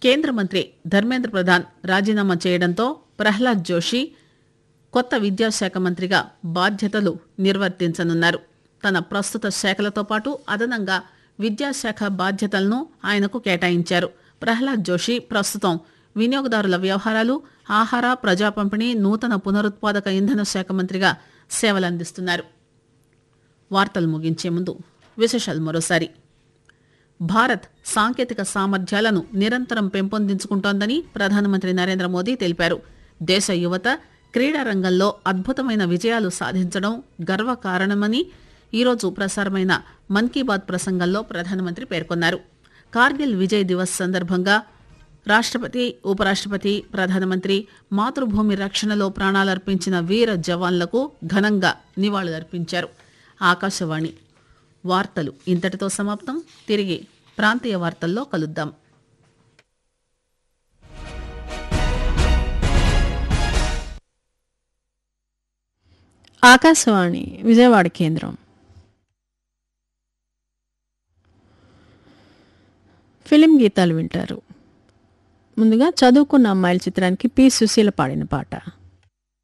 కేంద్ర మంత్రి ధర్మేంద్ర ప్రధాన్ రాజీనామా చేయడంతో ప్రహ్లాద్ జోషి కొత్త విద్యాశాఖ మంత్రిగా బాధ్యతలు నిర్వర్తించనున్నారు తన ప్రస్తుత శాఖలతో పాటు అదనంగా విద్యాశాఖ బాధ్యతలను ఆయనకు కేటాయించారు ప్రహ్లాద్ జోషి ప్రస్తుతం వినియోగదారుల వ్యవహారాలు ఆహార ప్రజా పంపిణీ నూతన పునరుత్పాదక ఇంధన శాఖ మంత్రిగా సేవలందిస్తున్నారు వార్తలు ముగించే ముందు విశేషాలు మరోసారి భారత్ సాంకేతిక సామర్థ్యాలను నిరంతరం పెంపొందించుకుంటోందని ప్రధానమంత్రి నరేంద్ర మోదీ తెలిపారు దేశ యువత క్రీడా రంగంలో అద్భుతమైన విజయాలు సాధించడం గర్వకారణమని ఈరోజు ప్రసారమైన మన్ కీ బాత్ ప్రసంగంలో ప్రధానమంత్రి పేర్కొన్నారు కార్గిల్ విజయ్ దివస్ సందర్భంగా రాష్ట్రపతి ఉపరాష్ట్రపతి ప్రధానమంత్రి మాతృభూమి రక్షణలో ప్రాణాలర్పించిన వీర జవాన్లకు ఘనంగా నివాళులర్పించారు ఆకాశవాణి వార్తలు ఇంతటితో సమాప్తం తిరిగి ప్రాంతీయ వార్తల్లో కలుద్దాం ఆకాశవాణి విజయవాడ కేంద్రం ఫిలిం గీతాలు వింటారు ముందుగా చదువుకున్న అమ్మాయిల చిత్రానికి పి సుశీల పాడిన పాట